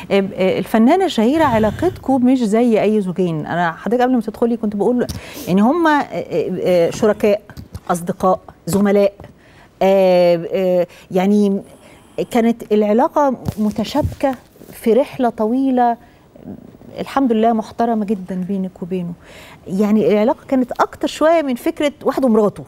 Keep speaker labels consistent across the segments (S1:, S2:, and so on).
S1: آه، آه، الفنانه شهيره علاقتكم مش زي اي زوجين انا حضرتك قبل ما تدخلي كنت بقول يعني هم شركاء اصدقاء زملاء آه، آه، يعني كانت العلاقه متشابكه في رحله طويله الحمد لله محترمه جدا بينك وبينه يعني العلاقه كانت اكتر شويه من فكره واحد ومراته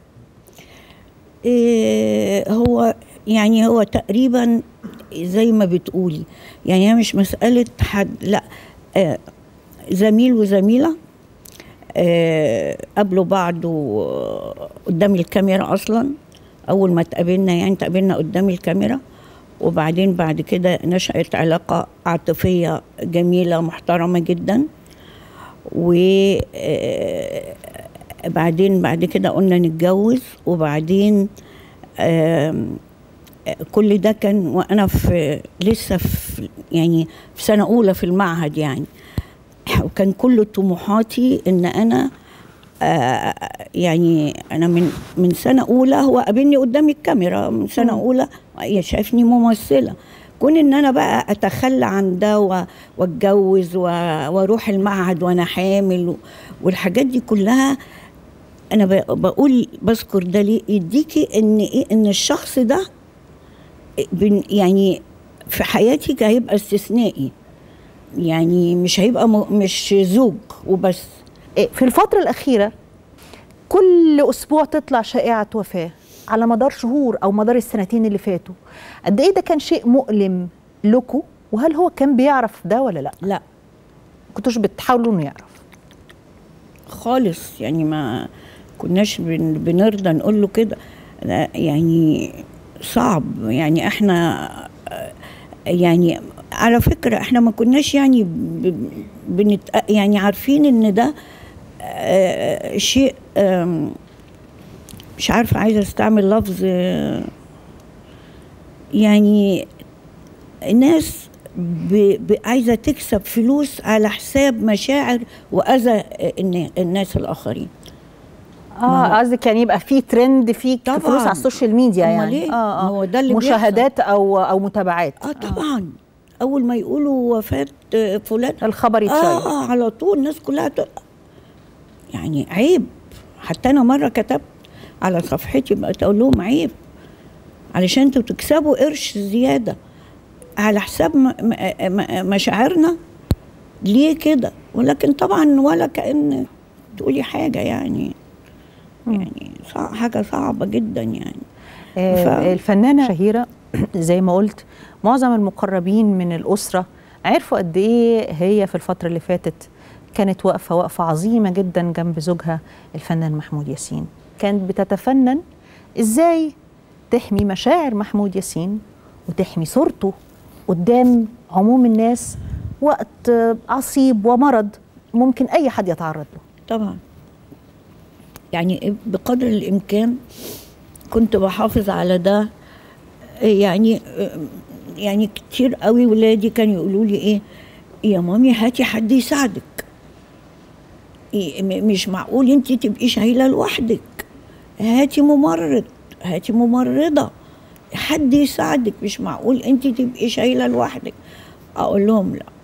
S2: إيه هو يعني هو تقريبا زي ما بتقولي يعني هي مش مسألة حد لا آه زميل وزميلة آه قابلوا بعض و- قدام الكاميرا أصلا أول ما تقابلنا يعني تقابلنا قدام الكاميرا وبعدين بعد كده نشأت علاقة عاطفية جميلة محترمة جدا وبعدين بعد كده قلنا نتجوز وبعدين آم، كل ده كان وانا في لسه في يعني في سنه اولى في المعهد يعني وكان كل طموحاتي ان انا آه، يعني انا من من سنه اولى هو قابلني قدام الكاميرا من سنه اولى شايفني ممثله كون ان انا بقى اتخلى عن ده و- واتجوز و- واروح المعهد وانا حامل و- والحاجات دي كلها انا ب- بقول بذكر ده ليه يديكي ان ايه ان الشخص ده بن يعني في حياتي هيبقى استثنائي يعني مش هيبقى م- مش زوج وبس
S1: آه، في الفتره الاخيره كل اسبوع تطلع شائعه وفاه على مدار شهور او مدار السنتين اللي فاتوا قد ايه ده كان شيء مؤلم لكم وهل هو كان بيعرف ده ولا لا
S2: لا
S1: كنتوش بتحاولوا انه يعرف
S2: خالص يعني ما كناش بن بنرضى نقول له كده لا، يعني صعب يعني احنا آه، يعني على فكرة احنا ما كناش يعني ب- بنت يعني عارفين ان ده آه، شيء آم، مش عارفة عايزة استعمل لفظ آه، يعني ناس ب- ب- عايزة تكسب فلوس على حساب مشاعر وأذى النا- الناس الآخرين
S1: اه قصدك يعني يبقى في ترند في
S2: طبعاً.
S1: فلوس على السوشيال ميديا
S2: أمال
S1: يعني
S2: إيه؟
S1: اه اه
S2: ما هو ده اللي
S1: مشاهدات او او متابعات
S2: اه طبعا أول ما يقولوا وفاة آه، فلان
S1: الخبر يتشير
S2: اه على طول الناس كلها تق... يعني عيب حتى انا مره كتبت على صفحتي بقى اقول لهم عيب علشان انتوا تكسبوا قرش زياده على حساب م... م... م... مشاعرنا ليه كده ولكن طبعا ولا كان تقولي حاجه يعني يعني صع... حاجه صعبه جدا يعني
S1: آه،
S2: ف-
S1: الفنانه شهيره زي ما قلت معظم المقربين من الاسره عرفوا قد ايه هي في الفتره اللي فاتت كانت واقفه وقفه عظيمه جدا جنب زوجها الفنان محمود ياسين كانت بتتفنن ازاي تحمي مشاعر محمود ياسين وتحمي صورته قدام عموم الناس وقت آه، عصيب ومرض ممكن اي حد يتعرض له
S2: طبعا يعني بقدر الامكان كنت بحافظ على ده يعني يعني كتير قوي ولادي كانوا يقولوا لي ايه يا مامي هاتي حد يساعدك إيه م- مش معقول انت تبقي شايله لوحدك هاتي ممرض هاتي ممرضه حد يساعدك مش معقول انت تبقي شايله لوحدك اقول لهم لا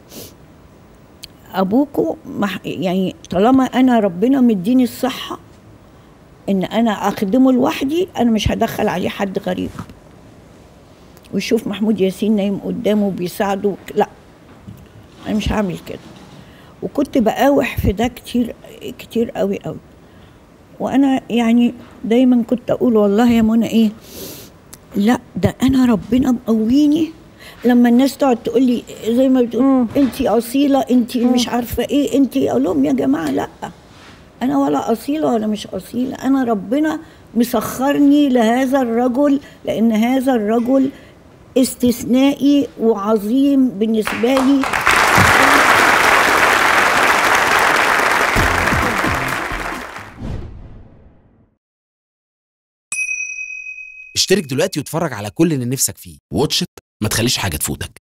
S2: ابوكوا مح يعني طالما انا ربنا مديني الصحه ان انا اخدمه لوحدي انا مش هدخل عليه حد غريب ويشوف محمود ياسين نايم قدامه بيساعده لا انا مش هعمل كده وكنت بقاوح في ده كتير كتير قوي قوي وانا يعني دايما كنت اقول والله يا منى ايه لا ده انا ربنا مقويني لما الناس تقعد تقول لي زي ما بتقول انت اصيله انت مش عارفه ايه انت اقول لهم يا جماعه لا انا ولا اصيله ولا مش اصيله انا ربنا مسخرني لهذا الرجل لان هذا الرجل استثنائي وعظيم بالنسبه لي
S3: اشترك دلوقتي واتفرج على كل اللي نفسك فيه واتش إت، ما تخليش حاجة تفوتك